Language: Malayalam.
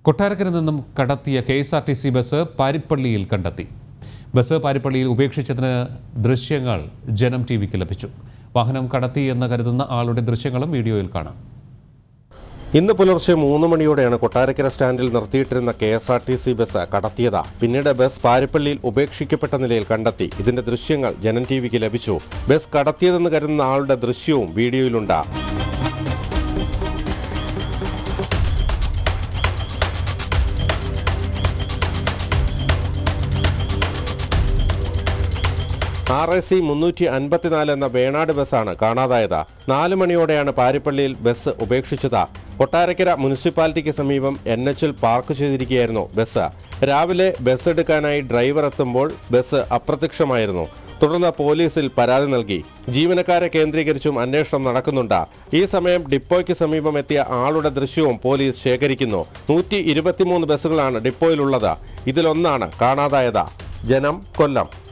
കൊട്ടാരക്കര നിന്നും കടത്തിയ K S R T C bus പാരിപ്പള്ളിയിൽ കണ്ടെത്തി ബസ് പാരിപ്പള്ളിയിൽ ഉപേക്ഷിച്ചതിന് ദൃശ്യങ്ങൾ ജനം ടി വിക്ക് ലഭിച്ചു വാഹനം കടത്തി എന്ന് കരുതുന്ന ആളുടെ ദൃശ്യങ്ങളും വീഡിയോയിൽ കാണാം ഇന്ന് പുലർച്ചെ മൂന്ന് മണിയോടെയാണ് കൊട്ടാരക്കര സ്റ്റാൻഡിൽ നിർത്തിയിട്ടിരുന്ന K S R T C bus കടത്തിയത് പിന്നീട് ബസ് പാരിപ്പള്ളിയിൽ ഉപേക്ഷിക്കപ്പെട്ട നിലയിൽ കണ്ടെത്തി ഇതിന്റെ ദൃശ്യങ്ങൾ ജനം ടി വിക്ക് ലഭിച്ചു ബസ് കടത്തിയതെന്ന് കരുതുന്ന ആളുടെ ദൃശ്യവും വീഡിയോയിലുണ്ട് ആർ എസ് സി മുന്നൂറ്റി അൻപത്തിനാല് എന്ന വേണാട് ബസ്സാണ് കാണാതായത് നാല് മണിയോടെയാണ് പാരിപ്പള്ളിയിൽ ബസ് ഉപേക്ഷിച്ചത് കൊട്ടാരക്കര മുനിസിപ്പാലിറ്റിക്ക് സമീപം എൻ എച്ചിൽ പാർക്ക് ചെയ്തിരിക്കുകയായിരുന്നു ബസ് രാവിലെ ബസ് എടുക്കാനായി ഡ്രൈവർ എത്തുമ്പോൾ ബസ് അപ്രത്യക്ഷമായിരുന്നു തുടർന്ന് പോലീസിൽ പരാതി നൽകി ജീവനക്കാരെ കേന്ദ്രീകരിച്ചും അന്വേഷണം നടക്കുന്നുണ്ട് ഈ സമയം ഡിപ്പോയ്ക്ക് സമീപം എത്തിയ ആളുടെ ദൃശ്യവും പോലീസ് ശേഖരിക്കുന്നു നൂറ്റി ഇരുപത്തിമൂന്ന് ബസ്സുകളാണ് ഡിപ്പോയിലുള്ളത് ഇതിലൊന്നാണ് കാണാതായത് ജനം കൊല്ലം